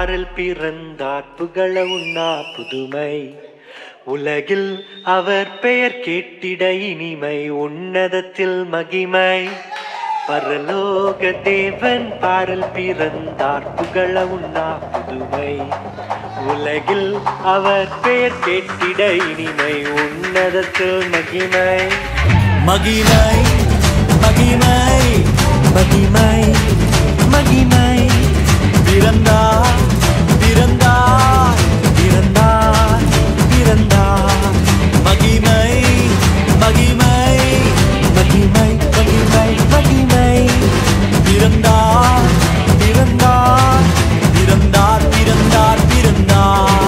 பாரில் பிறந்தார் புகழ உண்ணா புதுமை உலகில் அவர் பெயர் கேட்டிட இனிமை உன்னதத்தில் மகிமை பரலோக தேவன் பாரில் பிறந்தார் புகழ உண்ணா புதுமை உலகில் அவர் பெயர் கேட்டிட இனிமை உன்னதத்தில் மகிமை மகிமை மகிமை மகிமை மகிமை பிறந்தார் பிறந்தார் பிறந்தார் பிறந்தார் மகிமை மகிமை மகிமை மகிமை மகிமை பிறந்தார் பிறந்தார் பிறந்தார் பிறந்தார் பிறந்தார்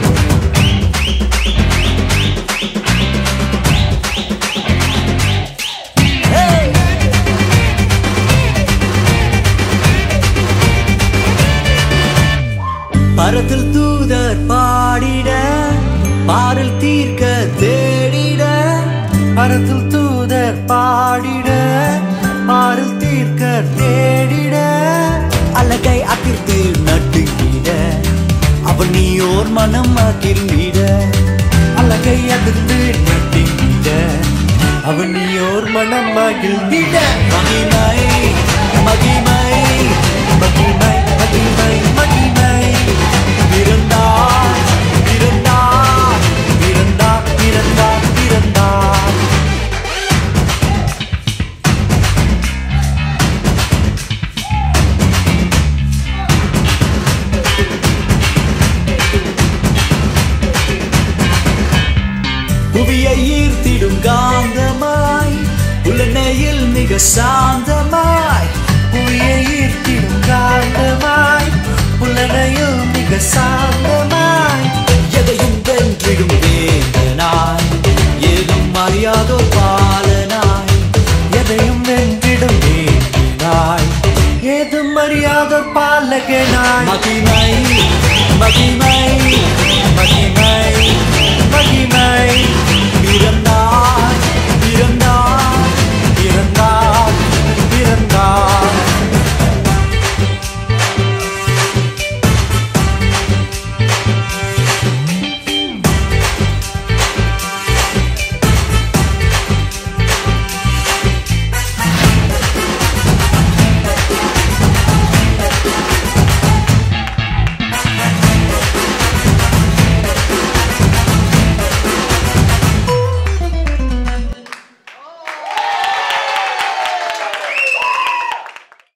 பரத்தில் தூதர் பாடிட பாரில் தீர்க்க தேடிட பரத்தில் தூதர் பாடிட பாரில் தீர்க்க தேடிட அழகை அதிர்த்து நட்டுங்கிட அவன் நீயோர் மனம் அகிர்ந்திட அழகை அதிர்ந்து நட்டிட அவன் நீயோர் மனம் மகிழ்ந்திட மகிமை மகிமை மகிமை மகிமை மகிமை பிறந்தார் பிறந்தார் பிறந்தார் பிறந்தார் பிறந்தார் புவியை ஈர்த்திடும் காந்தமாய் உலனையில் மிக சாந்தமாய் புவியை ஈர்த்திடும் காந்தமாய் புலனையில் மிக சாந்த